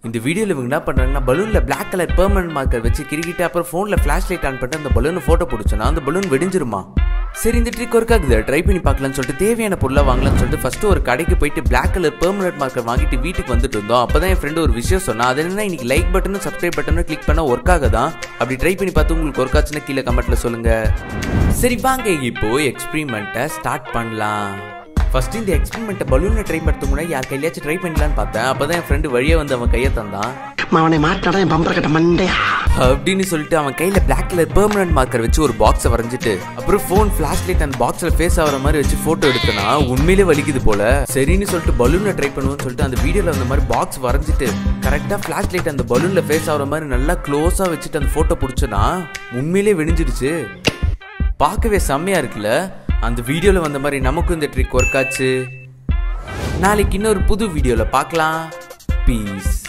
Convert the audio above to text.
இந்த வீடியோவில் இவங்க என்ன பண்ணுறாங்கன்னா பலூனில் பிளாக் கலர் பெர்மனன்ட் மார்க்கர் வச்சு கிரிக்கிட்டு அப்புறம் ஃபோனில் ஃப்ளாஷ் லைட் ஆன் பண்ணிட்டு அந்த பலூனை ஃபோட்டோ பிடிச்சோன்னா அந்த பலூன் வெடிஞ்சிருமா சரி இந்த ட்ரிக் ஒர்க் ஆகுது ட்ரை பண்ணி பார்க்கலாம்னு சொல்லிட்டு தேவையான பொருளை வாங்கலாம்னு சொல்லிட்டு ஃபர்ஸ்ட் ஒரு கடைக்கு போயிட்டு பிளாக் கலர் பெர்மனன்ட் மார்க்கர் வாங்கிட்டு வீட்டுக்கு வந்துட்டு இருந்தோம் அப்பதான் என் ஃப்ரெண்டு ஒரு விஷயம் சொன்னா அது என்ன இன்னைக்கு லைக் பட்டனும் சப்ஸ்கிரைப் பட்டனும் கிளிக் பண்ணா ஒர்க் ஆகுதா அப்படி ட்ரை பண்ணி பார்த்து உங்களுக்கு ஒர்க் ஆச்சுன்னா கீழே கமெண்ட்ல சொல்லுங்க சரி வாங்க இப்போ எக்ஸ்பிரிமெண்ட்டை ஸ்டார்ட் பண்ணலாம் ஃபர்ஸ்ட் இந்த எக்ஸ்பெரிமெண்ட்டை பலூனை ட்ரை பண்ணுறதுக்கு முன்னாடி யார் கையிலாச்சும் ட்ரை பண்ணலான்னு பார்த்தேன் அப்பதான் என் ஃப்ரெண்டு வழியே வந்து அவன் கையை தந்தான் அவனை மாட்டாடா என் பம்பர கட்ட மண்டையா அப்படின்னு சொல்லிட்டு அவன் கையில பிளாக் கலர் பெர்மனன்ட் மார்க்கர் வச்சு ஒரு பாக்ஸை வரைஞ்சிட்டு அப்புறம் ஃபோன் ஃபிளாஷ் லைட் அந்த பாக்ஸ்ல ஃபேஸ் ஆகிற மாதிரி வச்சு போட்டோ எடுத்தனா உண்மையிலே வலிக்குது போல சரின்னு சொல்லிட்டு பலூனை ட்ரை பண்ணுவோம்னு சொல்லிட்டு அந்த வீடியோல அந்த மாதிரி பாக்ஸ் வரைஞ்சிட்டு கரெக்டா ஃபிளாஷ் லைட் அந்த பலூன்ல ஃபேஸ் ஆகிற மாதிரி நல்லா க்ளோஸா வச்சுட்டு அந்த போட்டோ பிடிச்சனா உண்மையிலே வெடிஞ்சிடுச்சு பார்க்கவே செம்மையா இருக்குல்ல அந்த வீடியோல வந்த மாதிரி நமக்கும் இந்த ட்ரிக் ஒர்க் ஆச்சு நாளைக்கு இன்னொரு புது வீடியோல பார்க்கலாம் பீஸ்